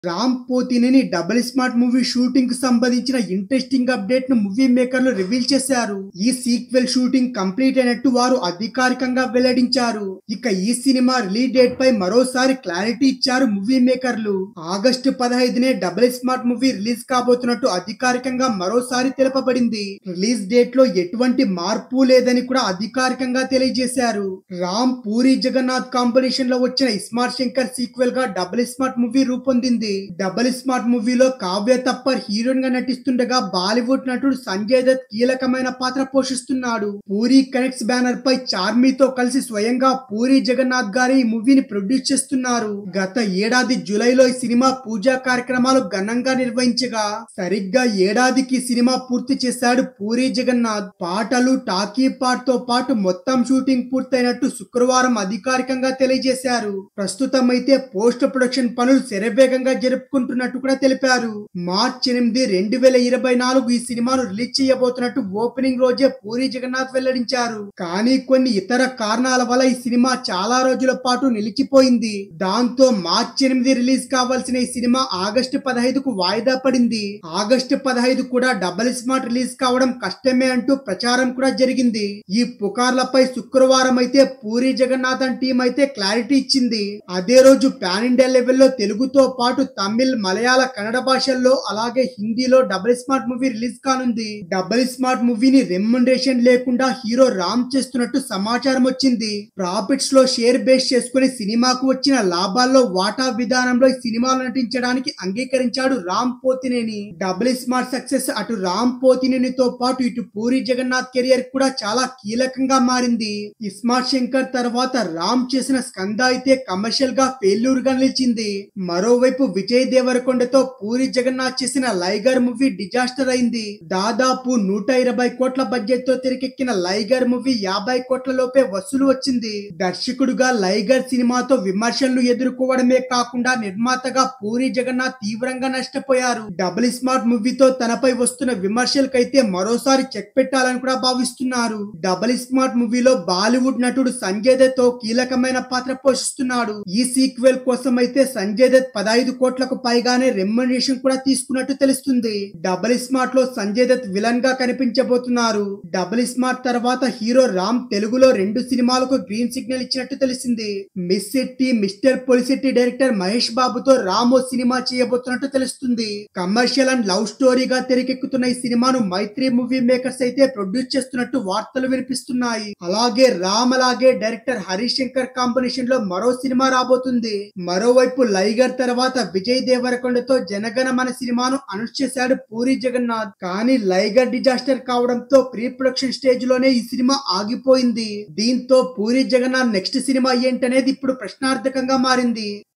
Ram Pothineni double smart movie shooting కు సంబంధించిన interesting update ను మూవీ మేకర్లు రివీల్ చేశారు ఈ సీక్వెల్ షూటింగ్ కంప్లీట్ అయినట్టు వారు అధికారికంగా వెల్లడించారు ఇక ఈ సినిమా రిలీజ్ డేట్ పై మరోసారి క్లారిటీ ఇచ్చారు మూవీ మేకర్లు ఆగస్టు పదహైదునే డబుల్ స్మార్ట్ మూవీ రిలీజ్ కాబోతున్నట్టు అధికారికంగా మరోసారి తెలుపబడింది రిలీజ్ డేట్ లో ఎటువంటి మార్పు లేదని కూడా అధికారికంగా తెలియజేశారు రామ్ పూరి జగన్నాథ్ కాంబినేషన్ లో వచ్చిన ఇస్మార్ట్ శంకర్ సీక్వెల్ గా డబుల్ స్మార్ట్ మూవీ రూపొందింది డబుల్ స్మార్ట్ మూవీలో కావ్య తప్పర్ హీరోయిన్ గా నటిస్తుండగా బాలీవుడ్ నటుడు సంజయ్ దత్ కీలకమైన పాత్ర పోషిస్తున్నాడు పూరి కనెక్ట్స్ బ్యానర్ పై చార్మీతో కలిసి స్వయంగా పూరి జగన్నాథ్ గారి ఈ మూవీని ప్రొడ్యూస్ చేస్తున్నారు గత ఏడాది జూలైలో ఈ సినిమా పూజా కార్యక్రమాలు ఘనంగా నిర్వహించగా సరిగ్గా ఏడాదికి ఈ సినిమా పూర్తి చేశాడు పూరి జగన్నాథ్ పాటలు టాకీ పాట్ తో పాటు మొత్తం షూటింగ్ పూర్తయినట్టు శుక్రవారం అధికారికంగా తెలియజేశారు ప్రస్తుతం అయితే పోస్ట్ ప్రొడక్షన్ పనులు శరవేగంగా జరుపుకుంటున్నట్టు కూడా తెలిపారు మార్చ్ ఎనిమిది రెండు వేల ఇరవై నాలుగు ఈ సినిమాను రిలీజ్ చేయబోతున్నట్టు ఓపెనింగ్ రోజే పూరి జగన్నాథ్ వెల్లడించారు కానీ కొన్ని ఇతర కారణాల వల్ల ఈ సినిమా చాలా రోజుల పాటు నిలిచిపోయింది దాంతో మార్చ్ ఎనిమిది రిలీజ్ కావాల్సిన ఈ సినిమా ఆగస్టు పదహైదుకు వాయిదా పడింది ఆగస్టు పదహైదు కూడా డబల్ స్మార్ట్ రిలీజ్ కావడం కష్టమే అంటూ ప్రచారం కూడా జరిగింది ఈ పుకార్లపై శుక్రవారం అయితే పూరి జగన్నాథన్ టీం అయితే క్లారిటీ ఇచ్చింది అదే రోజు పాన్ ఇండియా లెవెల్లో తెలుగుతో పాటు తమిళ్ మలయాళ కన్నడ భాషల్లో అలాగే హిందీలో డబుల్ స్మార్ట్ మూవీ రిలీజ్ కానుంది డబుల్ స్మార్ట్ మూవీని రెమ్యునరేషన్ లేకుండా హీరో రామ్ చేస్తున్నట్టు సమాచారం వచ్చింది ప్రాఫిట్స్ లో షేర్ బేస్ చేసుకుని సినిమాకు వచ్చిన లాభాల్లో వాటా విధానంలో ఈ సినిమాలో నటించడానికి అంగీకరించాడు Ram Pothineni double smart success అటు రామ్ పోతినేనితో పాటు ఇటు పూరి జగన్నాథ్ కెరియర్ కూడా చాలా కీలకంగా మారింది ఇస్మార్ట్ శంకర్ తర్వాత రామ్ చేసిన స్కంద అయితే కమర్షియల్ గా ఫెయిల్యూర్ గా నిలిచింది మరోవైపు విజయ్ దేవరకొండతో పూరి జగన్నాథ్ చేసిన లైగర్ మూవీ డిజాస్టర్ అయింది దాదాపు నూట ఇరవై కోట్ల బడ్జెట్ తో తెరకెక్కిన లైగర్ మూవీ యాభై కోట్ల లోపే వసూలు వచ్చింది దర్శకుడుగా లైగర్ సినిమాతో విమర్శలు ఎదుర్కోవడమే కాకుండా నిర్మాతగా పూరి జగన్నాథ్ తీవ్రంగా నష్టపోయారు డబుల్ స్మార్ట్ మూవీతో తనపై వస్తున్న విమర్శలకైతే మరోసారి చెక్ పెట్టాలని కూడా భావిస్తున్నారు డబుల్ స్మార్ట్ మూవీలో బాలీవుడ్ నటుడు సంజయ్ దత్ తో కీలకమైన పాత్ర పోషిస్తున్నాడు ఈ సీక్వెల్ కోసం అయితే సంజయ్ దత్ పదహైదు కోట్లకు పైగానే రెమ్యునరేషన్ కూడా తీసుకున్నట్టు తెలుస్తుంది డబుల్ స్మార్ట్ లో సంజయ్ దత్ విలన్ గా కనిపించబోతున్నారు డబుల్ స్మార్ట్ తర్వాత హీరో రామ్ తెలుగులో రెండు సినిమాలకు గ్రీన్ సిగ్నల్ ఇచ్చినట్టు తెలిసింది miss Shetty mister Polishetty director Mahesh బాబుతో రామ్ ఓ సినిమా చేయబోతున్నట్టు తెలుస్తుంది కమర్షియల్ అండ్ లవ్ స్టోరీగా తెరకెక్కుతున్న ఈ సినిమాను మైత్రి మూవీ మేకర్స్ అయితే ప్రొడ్యూస్ చేస్తున్నట్టు వార్తలు వినిపిస్తున్నాయి అలాగే రామ్ అలాగే డైరెక్టర్ హరీష్ శంకర్ కాంబినేషన్ లో మరో సినిమా రాబోతుంది మరోవైపు లైగర్ తర్వాత విజయ్ దేవరకొండతో జనగణ మన సినిమాను అనౌన్స్ చేశాడు పూరి జగన్నాథ్ కానీ లైగర్ డిజాస్టర్ కావడంతో ప్రీ ప్రొడక్షన్ స్టేజ్ లోనే ఈ సినిమా ఆగిపోయింది దీంతో పూరి జగన్నాథ్ నెక్స్ట్ సినిమా ఏంటనేది ఇప్పుడు ప్రశ్నార్థకంగా మారింది